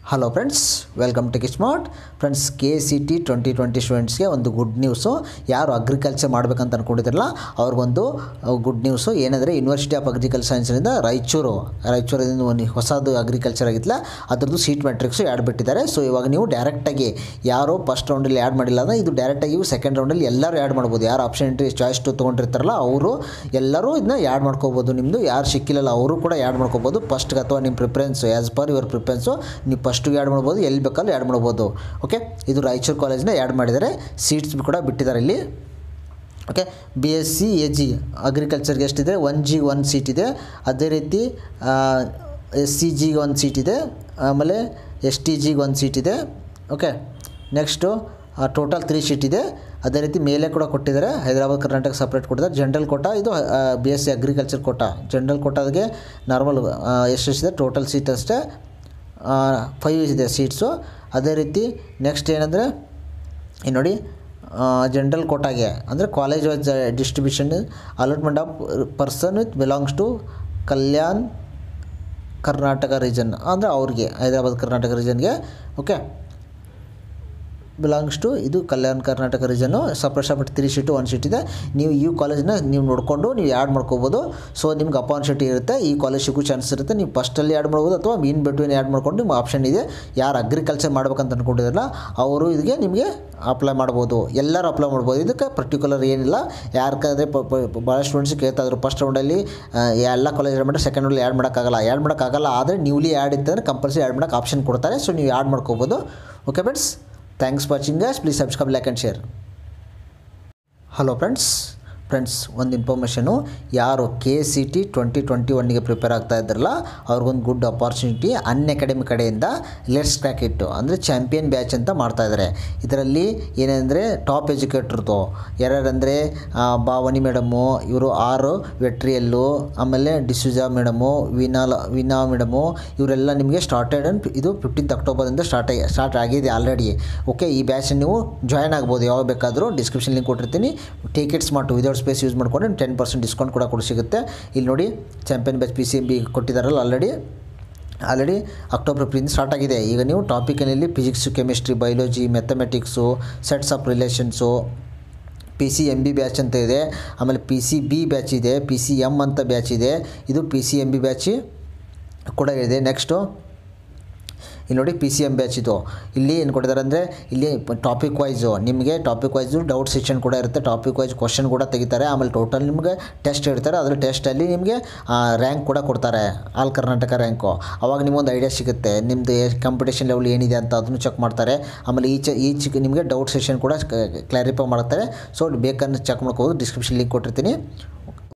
hello friends welcome to smart friends K C T twenty twenty ಸ್ಟೂಡೆಂಟ್ಸ್ಗೆ ಒಂದು good news ಯಾರು agriculture ಮಾಡಬೇಕಂತ ಅಂದ್ಕೊಂಡಿದ್ರಲ್ಲ ಅವ್ರಿಗೊಂದು ಗುಡ್ ನ್ಯೂಸು ಏನಂದರೆ ಯೂನಿವರ್ಸಿಟಿ ಆಫ್ ಅಗ್ರಿಕಲ್ಚರ್ ಸೈನ್ಸ್ನಿಂದ ರಾಯಚೂರು ರಾಯಚೂರಿಂದ ಒಂದು ಹೊಸದು ಅಗ್ರಿಕಲ್ಚರ್ ಆಗಿತ್ತಲ್ಲ ಅದ್ರದ್ದು ಸೀಟ್ ಮ್ಯಾಟ್ರಿಕ್ಸು ಆ್ಯಡ್ ಬಿಟ್ಟಿದ್ದಾರೆ ಸೊ ಇವಾಗ ನೀವು ಡೈರೆಕ್ಟಾಗಿ ಯಾರು ಫಸ್ಟ್ ರೌಂಡಲ್ಲಿ ಆ್ಯಡ್ ಮಾಡಿಲ್ಲ ಅಂದರೆ ಇದು ಡೈರೆಕ್ಟಾಗಿ ಇವು ಸೆಕೆಂಡ್ ರೌಂಡಲ್ಲಿ ಎಲ್ಲರೂ ಆ್ಯಡ್ ಮಾಡ್ಬೋದು ಯಾರು ಆಪ್ಷನ್ ಎಂಟ್ರಿ ಚಾಯ್ಸ್ ಟು ತೊಗೊಂಡಿರ್ತಾರಲ್ಲ ಅವರು ಎಲ್ಲರೂ ಇದನ್ನ ಆ್ಯಡ್ ಮಾಡ್ಕೋಬೋದು ನಿಮ್ಮದು ಯಾರು ಸಿಕ್ಕಿಲ್ಲಲ್ಲ ಅವರು ಕೂಡ ಆ್ಯಡ್ ಮಾಡ್ಕೋಬೋದು ಫಸ್ಟ್ಗೆ ಅಥವಾ ನಿಮ್ಮ preference as per your preference ನೀವು ಫಸ್ಟಿಗೆ ಆ್ಯಡ್ ಮಾಡ್ಬೋದು ಎಲ್ಲಿ ಬೇಕಲ್ಲಿ ಆ್ಯಡ್ ಮಾಡ್ಬೋದು ಓಕೆ ಇದು ರಾಯಚೂರು ಕಾಲೇಜಿನ ಆ್ಯಡ್ ಮಾಡಿದ್ದಾರೆ ಸೀಟ್ಸ್ ಕೂಡ ಬಿಟ್ಟಿದ್ದಾರೆ ಇಲ್ಲಿ okay B S C A G ಅಗ್ರಿಕಲ್ಚರ್ಗೆ ಎಷ್ಟಿದೆ ಒನ್ ಜಿ ಒನ್ ಸೀಟ್ ಇದೆ ಅದೇ ರೀತಿ ಎಸ್ ಸಿ ಜಿಗೆ ಒಂದು ಸೀಟ್ ಇದೆ ಆಮೇಲೆ ಎಸ್ ಟಿ ಜಿಗೆ ಒಂದು ಸೀಟ್ ಇದೆ okay next total three seat ಇದೆ ಅದೇ ರೀತಿ ಮೇಲೆ ಕೂಡ ಕೊಟ್ಟಿದ್ದಾರೆ ಹೈದರಾಬಾದ್ ಕರ್ನಾಟಕ ಸಪ್ರೇಟ್ ಕೊಟ್ಟಿದ್ದಾರೆ ಜನರಲ್ ಕೋಟಾ ಇದು B S C agriculture quota general ಕೋಟಾಗೆ ನಾರ್ಮಲ್ ಎಷ್ಟೆಷ್ಟಿದೆ ಟೋಟಲ್ ಸೀಟ್ ಅಷ್ಟೇ ಫೈವ್ ಇದೆ ಸೀಟ್ಸು ಅದೇ ರೀತಿ ನೆಕ್ಸ್ಟ್ ಏನಂದರೆ ಈ ನೋಡಿ ಜನರಲ್ ಕೋಟಾಗೆ ಅಂದರೆ college wise distribution allotment of person with belongs to Kalyan Karnataka region ಅಂದರೆ ಅವ್ರಿಗೆ ಹೈದರಾಬಾದ್ ಕರ್ನಾಟಕ ರೀಜನ್ಗೆ ಓಕೆ ಬಿಲಾಂಗ್ಸ್ ಟು ಇದು Kalyana Karnataka ರೀಜನ್ನು separate separate three seat one seat ಇದೆ ನೀವು ಈ ಕಾಲೇಜನ್ನ ನೀವು ನೋಡಿಕೊಂಡು ನೀವು ಆ್ಯಡ್ ಮಾಡ್ಕೋಬೋದು ಸೊ ನಿಮ್ಗೆ ಅಪಾರ್ಚುನಿಟಿ ಇರುತ್ತೆ ಈ ಕಾಲೇಜ್ ಸಿಗೋ ಚಾನ್ಸ್ ಇರುತ್ತೆ ನೀವು ಫಸ್ಟಲ್ಲಿ ಆ್ಯಡ್ ಮಾಡ್ಬೋದು ಅಥವಾ ಮೀನ್ ಬಿಟ್ವೀನ್ ಆ್ಯಡ್ ಮಾಡ್ಕೊಂಡು ನಿಮ್ಮ ಆಪ್ಷನ್ ಇದೆ ಯಾರು ಅಗ್ರಿಕಲ್ಚರ್ ಮಾಡ್ಬೇಕಂತ ಅಂದ್ಕೊಂಡಿದ್ರಲ್ಲ ಅವರು ಇದಕ್ಕೆ ನಿಮಗೆ ಅಪ್ಲೈ ಮಾಡ್ಬೋದು ಎಲ್ಲರೂ ಅಪ್ಲೈ ಮಾಡ್ಬೋದು ಇದಕ್ಕೆ ಪರ್ಟಿಕ್ಯುಲರ್ ಏನಿಲ್ಲ ಯಾರ್ಕಾದ್ರೆ ಭಾಳ ಸ್ಟೂಡೆಂಟ್ಸ್ ಕೇಳ್ತಾ ಇದ್ರು ಫಸ್ಟ್ ರೌಂಡಲ್ಲಿ ಎಲ್ಲ ಕಾಲೇಜ್ ಆ್ಯಡ್ ಮಾಡಿ ಸೆಕೆಂಡ್ ರೌಂಡಲ್ಲಿ ಆ್ಯಡ್ ಮಾಡೋಕ್ಕಾಗಲ್ಲ ಆ್ಯಡ್ ಮಾಡೋಕ್ಕಾಗಲ್ಲ ಆದರೆ ನ್ಯೂಲಿ ಆ್ಯಡ್ ಇತ್ತಂದ್ರೆ ಕಂಪಲ್ಸರಿ ಆ್ಯಡ್ ಮಾಡೋಕ್ಕೆ ಆಪ್ಷನ್ ಕೊಡ್ತಾರೆ ಸೊ ನೀವು ಆ್ಯಡ್ ಮಾಡ್ಕೋಬೋದು okay friends thanks for watching guys please subscribe like and share hello friends friends ಒಂದು ಇನ್ಫಾರ್ಮೇಷನು ಯಾರು K C T twenty twenty ಒನ್ಗೆ ಪ್ರಿಪೇರ್ ಆಗ್ತಾ ಇದ್ದಾರಲ್ಲ ಅವ್ರಿಗೊಂದು ಗುಡ್ ಅಪಾರ್ಚುನಿಟಿ ಅನ್ ಅಕಾಡೆಮಿ ಕಡೆಯಿಂದ ಲೆಟ್ಸ್ ಕ್ರ್ಯಾಕ್ ಇಟ್ಟು ಅಂದರೆ ಚಾಂಪಿಯನ್ ಬ್ಯಾಚ್ ಅಂತ ಮಾಡ್ತಾ ಇದ್ದಾರೆ ಇದರಲ್ಲಿ ಏನಂದರೆ ಟಾಪ್ ಎಜುಕೇಟ್ರದ್ದು ಯಾರ್ಯಾರಂದರೆ ಭಾವನಿ ಮೇಡಮು ಇವರು ಆರು ವೆಟ್ರಿಯಲ್ಲು ಆಮೇಲೆ ಡಿಸುಜಾ ಮೇಡಮು ವಿನಾಲ ವಿನಾ ಮೇಡಮು ಇವರೆಲ್ಲ ನಿಮಗೆ ಸ್ಟಾರ್ಟೆಡ್ ಅಂಡ್ ಇದು ಫಿಫ್ಟೀನ್ತ್ ಅಕ್ಟೋಬರಿಂದ ಸ್ಟಾರ್ಟ್ ಆಗಿ ಸ್ಟಾರ್ಟ್ ಆಗಿದೆ ಆಲ್ರೆಡಿ ಓಕೆ ಈ ಬ್ಯಾಚ್ ನೀವು ಜಾಯ್ನ್ ಆಗ್ಬೋದು ಯಾವಾಗ ಬೇಕಾದರೂ ಡಿಸ್ಕ್ರಿಪ್ಷನ್ ಲಿಂಕ್ ಕೊಟ್ಟಿರ್ತೀನಿ ಟಿಕೆಟ್ಸ್ ಮಾಡು ವಿದೌಟ್ ಸ್ಪೇಸ್ ಯೂಸ್ ಮಾಡ್ಕೊಂಡು ಟೆನ್ ಪರ್ಸೆಂಟ್ ಡಿಸ್ಕೌಂಟ್ ಕೂಡ ಕೊಡಿ ಸಿಗುತ್ತೆ ಇಲ್ಲಿ ನೋಡಿ champion batch P C M B ಕೊಟ್ಟಿದ್ದಾರಲ್ಲ already already October fifteen start ಆಗಿದೆ ಈಗ ನೀವು topically physics chemistry biology mathematics sets of relations P C M B batch ಅಂತ ಇದೆ ಆಮೇಲೆ ಪಿ ಸಿ ಬಿ ಬ್ಯಾಚ್ ಇದೆ ಪಿ ಸಿ ಎಮ್ ಅಂತ batch ಇದೆ ಇದು P C M B batch ಕೂಡ ಇದೆ ನೆಕ್ಸ್ಟು ಇಲ್ಲಿ ನೋಡಿ ಪಿ ಸಿ ಎಮ್ ಬ್ಯಾಚ್ ಇದು ಇಲ್ಲಿ ಏನು ಕೊಟ್ಟಿದ್ದಾರೆ ಅಂದರೆ ಇಲ್ಲಿ ಟಾಪಿಕ್ ವೈಸು ನಿಮಗೆ ಟಾಪಿಕ್ ವೈಸು ಡೌಟ್ ಸೆಕ್ಷನ್ ಕೂಡ ಇರುತ್ತೆ ಟಾಪಿಕ್ ವೈಸ್ ಕ್ವಶನ್ ಕೂಡ ತೆಗಿತಾರೆ ಆಮೇಲೆ ಟೋಟಲ್ ನಿಮಗೆ ಟೆಸ್ಟ್ ಇಡ್ತಾರೆ ಅದ್ರ ಟೆಸ್ಟಲ್ಲಿ ನಿಮಗೆ ರ್ಯಾಂಕ್ ಕೂಡ ಕೊಡ್ತಾರೆ ಆಲ್ ಕರ್ನಾಟಕ ರ್ಯಾಂಕು ಅವಾಗ ನಿಮಗೊಂದು ಐಡಿಯಾ ಸಿಗುತ್ತೆ ನಿಮ್ಮದು ಕಾಂಪಿಟೇಷನ್ ಲೆವೆಲ್ ಏನಿದೆ ಅಂತ ಅದನ್ನು ಚೆಕ್ ಮಾಡ್ತಾರೆ ಆಮೇಲೆ ಈಚೆ ಈಚೆ ನಿಮಗೆ ಡೌಟ್ ಸೆಷನ್ ಕೂಡ ಕ್ಲಾರಿಫೈ ಮಾಡ್ತಾರೆ ಸೊ ಬೇಕಂದ್ರೆ ಚೆಕ್ ಮಾಡ್ಕೋಬೋದು ಡಿಸ್ಕ್ರಿಪ್ಷನ್ ಲಿಂಕ್ ಕೊಟ್ಟಿರ್ತೀನಿ